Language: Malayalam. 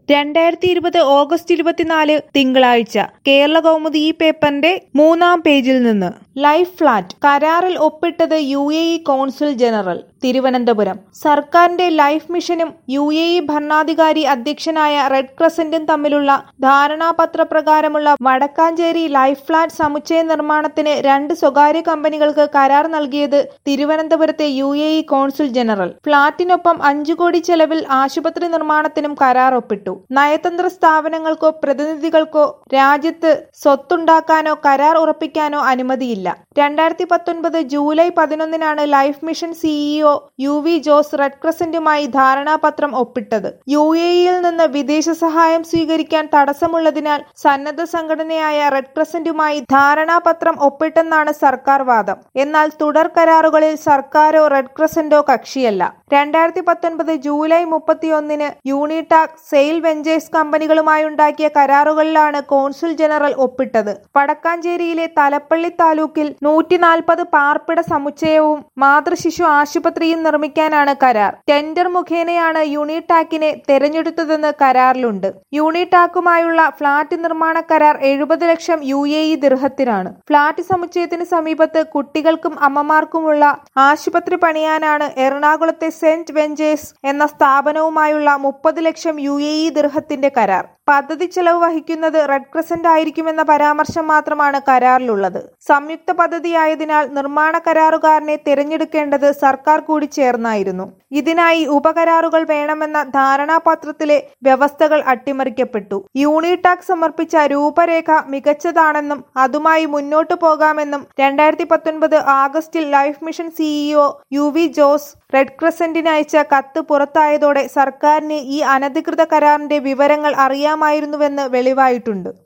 രണ്ടായിരത്തി ഇരുപത് ഓഗസ്റ്റ് ഇരുപത്തിനാല് തിങ്കളാഴ്ച കേരള കൗമുദി ഈ പേപ്പറിന്റെ മൂന്നാം പേജിൽ നിന്ന് ലൈഫ് ഫ്ലാറ്റ് കരാറിൽ ഒപ്പിട്ടത് U A E consul general Thiruvananthapuram സർക്കാരിന്റെ ലൈഫ് മിഷനും യു എ ഇ ഭരണാധികാരി അധ്യക്ഷനായ റെഡ് ക്രസന്റും തമ്മിലുള്ള ധാരണാപത്ര പ്രകാരമുള്ള വടക്കാഞ്ചേരി ലൈഫ് ഫ്ലാറ്റ് സമുച്ചയ നിർമ്മാണത്തിന് രണ്ട് സ്വകാര്യ കമ്പനികൾക്ക് കരാർ നൽകിയത് തിരുവനന്തപുരത്തെ U A E consul general ഫ്ളാറ്റിനൊപ്പം അഞ്ചു കോടി ചെലവിൽ ആശുപത്രി നിർമ്മാണത്തിനും കരാർ ഒപ്പിട്ടു നയതന്ത്ര സ്ഥാപനങ്ങൾക്കോ പ്രതിനിധികൾക്കോ രാജ്യത്ത് സ്വത്തുണ്ടാക്കാനോ കരാർ ഉറപ്പിക്കാനോ അനുമതിയില്ല രണ്ടായിരത്തി പത്തൊൻപത് ജൂലൈ പതിനൊന്നിനാണ് life mission CEO U V Jose red ക്രസന്റുമായി ധാരണാപത്രം ഒപ്പിട്ടത് യു എ ഇയിൽ നിന്ന് വിദേശ സഹായം സ്വീകരിക്കാൻ തടസ്സമുള്ളതിനാൽ സന്നദ്ധ സംഘടനയായ റെഡ് ക്രസന്റുമായി ധാരണാപത്രം ഒപ്പിട്ടെന്നാണ് സർക്കാർ വാദം എന്നാൽ തുടർ കരാറുകളിൽ സർക്കാരോ റെഡ് ക്രസന്റോ കക്ഷിയല്ല രണ്ടായിരത്തി പത്തൊൻപത് ജൂലൈ മുപ്പത്തിയൊന്നിന് യൂണിടാക് സെയിൽ വെഞ്ചേഴ്സ് കമ്പനികളുമായുണ്ടാക്കിയ കരാറുകളിലാണ് കോൺസുൽ ജനറൽ ഒപ്പിട്ടത് വടക്കാഞ്ചേരിയിലെ തലപ്പള്ളി താലൂക്കിൽ നൂറ്റി നാൽപ്പത് പാർപ്പിട സമുച്ചയവും മാതൃശിശു ആശുപത്രിയും നിർമ്മിക്കാനാണ് കരാർ ടെൻഡർ മുഖേനയാണ് യൂണിടാക്കിനെ തെരഞ്ഞെടുത്തതെന്ന് കരാറിലുണ്ട് യൂണിടാക്കുമായുള്ള ഫ്ളാറ്റ് നിർമ്മാണ കരാർ എഴുപത് ലക്ഷം യു എ ഇ ദിർഹത്തിനാണ് ഫ്ളാറ്റ് സമുച്ചയത്തിന് സമീപത്ത് കുട്ടികൾക്കും അമ്മമാർക്കുമുള്ള ആശുപത്രി പണിയാനാണ് എറണാകുളത്തെ സെന്റ് വെഞ്ചേഴ്സ് എന്ന സ്ഥാപനവുമായുള്ള മുപ്പത് ലക്ഷം യു എ ഇ ദിർഹത്തിന്റെ കരാർ പദ്ധതി ചെലവ് വഹിക്കുന്നത് റെഡ് ക്രസന്റ് ആയിരിക്കുമെന്ന പരാമർശം മാത്രമാണ് കരാറിലുള്ളത് സംയുക്ത പദ്ധതിയായതിനാൽ നിർമ്മാണ കരാറുകാരനെ തിരഞ്ഞെടുക്കേണ്ടത് സർക്കാർ കൂടി ചേർന്നായിരുന്നു ഇതിനായി ഉപകരാറുകൾ വേണമെന്ന ധാരണാപത്രത്തിലെ വ്യവസ്ഥകൾ അട്ടിമറിക്കപ്പെട്ടു യൂണിടാക് സമർപ്പിച്ച രൂപരേഖ മികച്ചതാണെന്നും അതുമായി മുന്നോട്ടു പോകാമെന്നും രണ്ടായിരത്തി പത്തൊൻപത് ആഗസ്റ്റിൽ life mission CEO U V Jose red ക്രസന്റിന് അയച്ച കത്ത് പുറത്തായതോടെ സർക്കാരിന് ഈ അനധികൃത കരാറിന്റെ വിവരങ്ങൾ അറിയാമായിരുന്നുവെന്ന് വെളിവായിട്ടുണ്ട്